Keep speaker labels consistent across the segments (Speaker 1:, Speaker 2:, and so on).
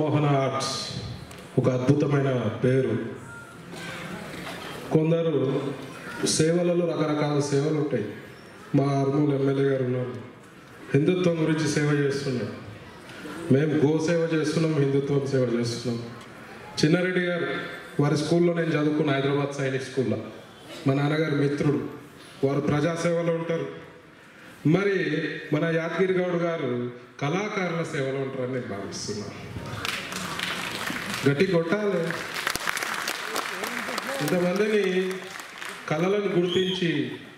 Speaker 1: మోహన arts ఒక అద్భుతమైన పేరు కొందరు సేవలలో రకరకాల సేవలు ఉంటాయి మా అర్మూల్ ఎమ్మెల్యే గారు ఉన్నారు హిందుత్వం గురించి సేవ చేస్తున్నాం మేము గో సేవ చేస్తున్నాం హిందుత్వం సేవ చేస్తున్నాం చిన్నారెడ్డి గారు వారి స్కూల్లో నేను చదువుకున్న హైదరాబాద్ సైనిక్ స్కూల్లో మా నాన్నగారి మిత్రుడు వారు ప్రజాసేవలో ఉంటారు మరి మన యాదగిరి గౌడ్ గారు కళాకారుల సేవలో ఉంటారని నేను భావిస్తున్నాను గట్టి కొట్టాలి ఇంతమందిని కళలను గుర్తించి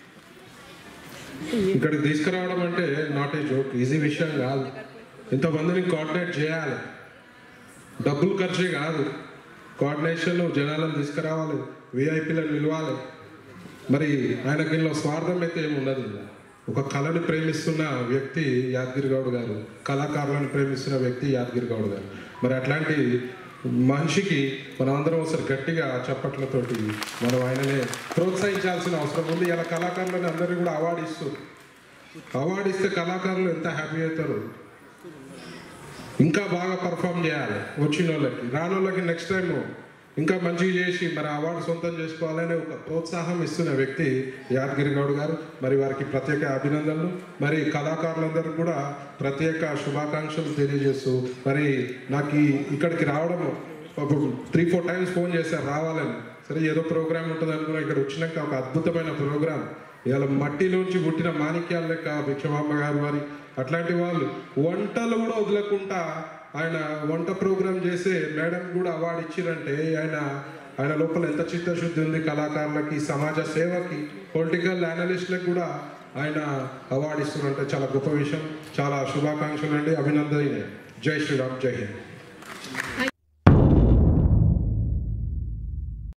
Speaker 1: ఇక్కడికి తీసుకురావడం అంటే నాట్ ఏ జోక్ ఈజీ విషయం కాదు ఇంతమందిని కోఆర్డినేట్ చేయాలి డబ్బులు ఖర్చే కాదు కోఆర్డినేషన్ జనాలను తీసుకురావాలి విఐపీలను నిలవాలి మరి ఆయనకి ఇందులో స్వార్థం అయితే ఏమి ఉండదు ఇలా. ఒక కళని ప్రేమిస్తున్న వ్యక్తి యాదగిరి గౌడ్ గారు కళాకారులను ప్రేమిస్తున్న వ్యక్తి యాదగిరి గౌడ్ గారు మరి అట్లాంటి మనిషికి మనం అందరం ఒకసారి గట్టిగా చప్పట్లతోటి మనం ఆయననే ప్రోత్సహించాల్సిన అవసరం ఉంది ఇలా కళాకారులను అందరినీ కూడా అవార్డు ఇస్తూ అవార్డు ఇస్తే కళాకారులు ఎంత హ్యాపీ అవుతారు ఇంకా బాగా పర్ఫామ్ చేయాలి వచ్చిన వాళ్ళకి రాని వాళ్ళకి నెక్స్ట్ టైం ఇంకా మంచిగా చేసి మరి అవార్డు సొంతం చేసుకోవాలనే ఒక ప్రోత్సాహం ఇస్తున్న వ్యక్తి యాదగిరి గౌడ్ గారు మరి వారికి ప్రత్యేక అభినందనలు మరి కళాకారులందరికీ కూడా ప్రత్యేక శుభాకాంక్షలు తెలియజేస్తూ మరి నాకు ఈ ఇక్కడికి రావడం త్రీ ఫోర్ టైమ్స్ ఫోన్ చేశారు రావాలని సరే ఏదో ప్రోగ్రామ్ ఉంటుంది అనుకున్నా ఇక్కడ వచ్చినాక ఒక అద్భుతమైన ప్రోగ్రామ్ ఇవాళ మట్టిలోంచి పుట్టిన మాణిక్యాల లెక్క భిక్షమాంబ గారు వారి అట్లాంటి వాళ్ళు వంటలు కూడా వదలకుండా ఆయన వంట ప్రోగ్రామ్ చేసే మేడం కూడా అవార్డు ఇచ్చిరంటే ఆయన ఆయన లోపల ఎంత చిత్తశుద్ధి ఉంది కళాకారులకి సమాజ సేవకి పొలిటికల్ అనలిస్ట్లకు కూడా ఆయన అవార్డు ఇస్తున్నారంటే చాలా గొప్ప విషయం చాలా శుభాకాంక్షలు అండి అభినందన జై శ్రీరామ్ జై హింద్